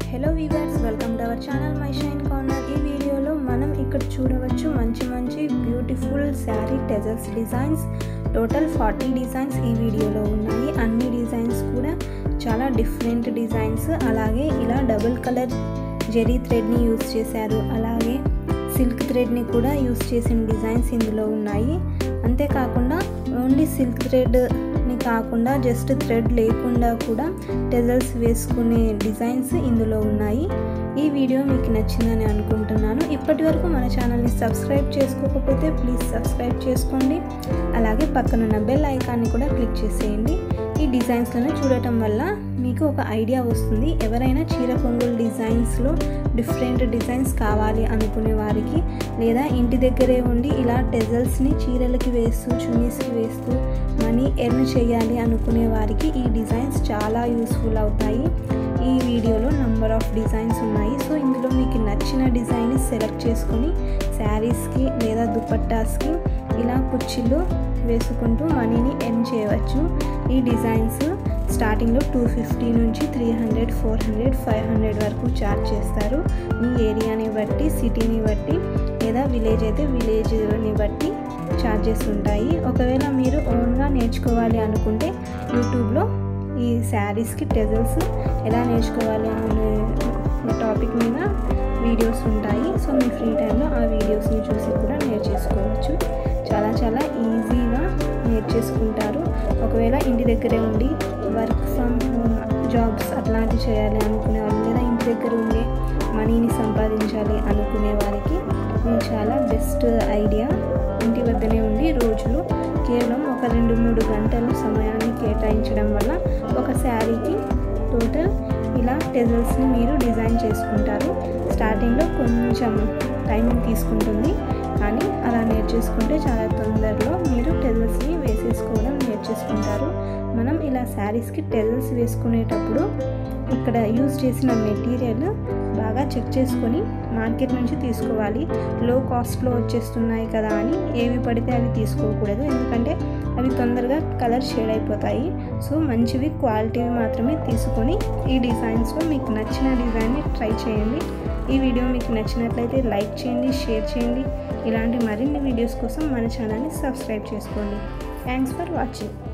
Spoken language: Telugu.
hello viewers welcome to our channel my shine corner ఈ వీడియోలో మనం ఇక్కడ చూడవచ్చు మంచి మంచి beautiful sari tassels designs total forty designs ఈ వీడియోలో ఉన్నాయి అన్ని డిజైన్స్ కూడా చాలా డిఫరెంట్ డిజైన్స్ అలాగే ఇలా డబుల్ కలర్ జెరీ థ్రెడ్ని యూస్ చేశారు అలాగే సిల్క్ థ్రెడ్ని కూడా యూస్ చేసిన డిజైన్స్ ఇందులో ఉన్నాయి అంతేకాకుండా ఓన్లీ సిల్క్ థ్రెడ్ని కాకుండా జస్ట్ థ్రెడ్ లేకుండా కూడా టెజల్స్ వేసుకునే డిజైన్స్ ఇందులో ఉన్నాయి ఈ వీడియో మీకు నచ్చిందని అనుకుంటున్నాను ఇప్పటి వరకు మన ఛానల్ని సబ్స్క్రైబ్ చేసుకోకపోతే ప్లీజ్ సబ్స్క్రైబ్ చేసుకోండి అలాగే పక్కనున్న బెల్ ఐకాన్ని కూడా క్లిక్ చేసేయండి ఈ డిజైన్స్లను చూడటం వల్ల మీకు ఒక ఐడియా వస్తుంది ఎవరైనా చీర కొంగుల డిజైన్స్లో డిఫరెంట్ డిజైన్స్ కావాలి అనుకునే వారికి లేదా ఇంటి దగ్గరే ఉండి ఇలా టెజల్స్ని చీరలకి వేస్తూ చున్నీస్కి వేస్తూ మనీ ఎర్న్ చేయాలి అనుకునే వారికి ఈ డిజైన్స్ చాలా యూస్ఫుల్ అవుతాయి ఈ వీడియోలో నంబర్ ఆఫ్ డిజైన్స్ ఉన్నాయి సో ఇందులో మీకు నచ్చిన డిజైన్ని సెలెక్ట్ చేసుకొని శారీస్కి లేదా దుపట్టాస్కి ఇలా కుర్చీలు వేసుకుంటూ మనీని ఎర్న్ చేయవచ్చు ఈ డిజైన్స్ స్టార్టింగ్లో టూ ఫిఫ్టీ నుంచి three hundred four hundred five hundred వరకు ఛార్జ్ చేస్తారు మీ ఏరియాని బట్టి సిటీని బట్టి లేదా విలేజ్ అయితే విలేజ్ని బట్టి ఛార్జెస్ ఉంటాయి ఒకవేళ మీరు ఓన్గా నేర్చుకోవాలి అనుకుంటే యూట్యూబ్లో ఈ శారీస్కి టెజల్స్ ఎలా నేర్చుకోవాలి అనే టాపిక్ మీద వీడియోస్ ఉంటాయి సో మీ ఫ్రీ టైంలో ఆ వీడియోస్ని చూసి కూడా నేర్చేసుకోవచ్చు చాలా చాలా ఈజీగా నేర్చేసుకుంటారు ఒకవేళ ఇంటి దగ్గరే ఉండి వర్క్ ఫ్రమ్ హోమ్ జాబ్స్ అట్లాంటివి చేయాలి అనుకునే వాళ్ళు లేదా ఇంటి దగ్గర ఉండే మనీని సంపాదించాలి అనుకునే వారికి ఇది చాలా బెస్ట్ ఐడియా ఇంటి వద్దనే ఉండి రోజులు కేవలం ఒక రెండు మూడు గంటల సమయాన్ని కేటాయించడం వల్ల ఒక శారీకి టోటల్ ఇలా టెజల్స్ని మీరు డిజైన్ చేసుకుంటారు స్టార్టింగ్లో కొంచెం టైం తీసుకుంటుంది కానీ అలా నేర్చేసుకుంటే చాలా తొందరలో మీరు టెజల్స్ని వేసేసుకోవడం నేర్చేసుకుంటారు మనం ఇలా శారీస్కి టెజల్స్ వేసుకునేటప్పుడు ఇక్కడ యూజ్ చేసిన మెటీరియల్ బాగా చెక్ చేసుకొని మార్కెట్ నుంచి తీసుకోవాలి లో కాస్ట్లో వచ్చేస్తున్నాయి కదా అని ఏవి పడితే అవి తీసుకోకూడదు ఎందుకంటే అవి తొందరగా కలర్ షేడ్ అయిపోతాయి సో మంచివి క్వాలిటీవి మాత్రమే తీసుకొని ఈ డిజైన్స్లో మీకు నచ్చిన డిజైన్ని ట్రై చేయండి ఈ వీడియో మీకు నచ్చినట్లయితే లైక్ చేయండి షేర్ చేయండి ఇలాంటి మరిన్ని వీడియోస్ కోసం మన ఛానల్ని సబ్స్క్రైబ్ చేసుకోండి థ్యాంక్స్ ఫర్ వాచింగ్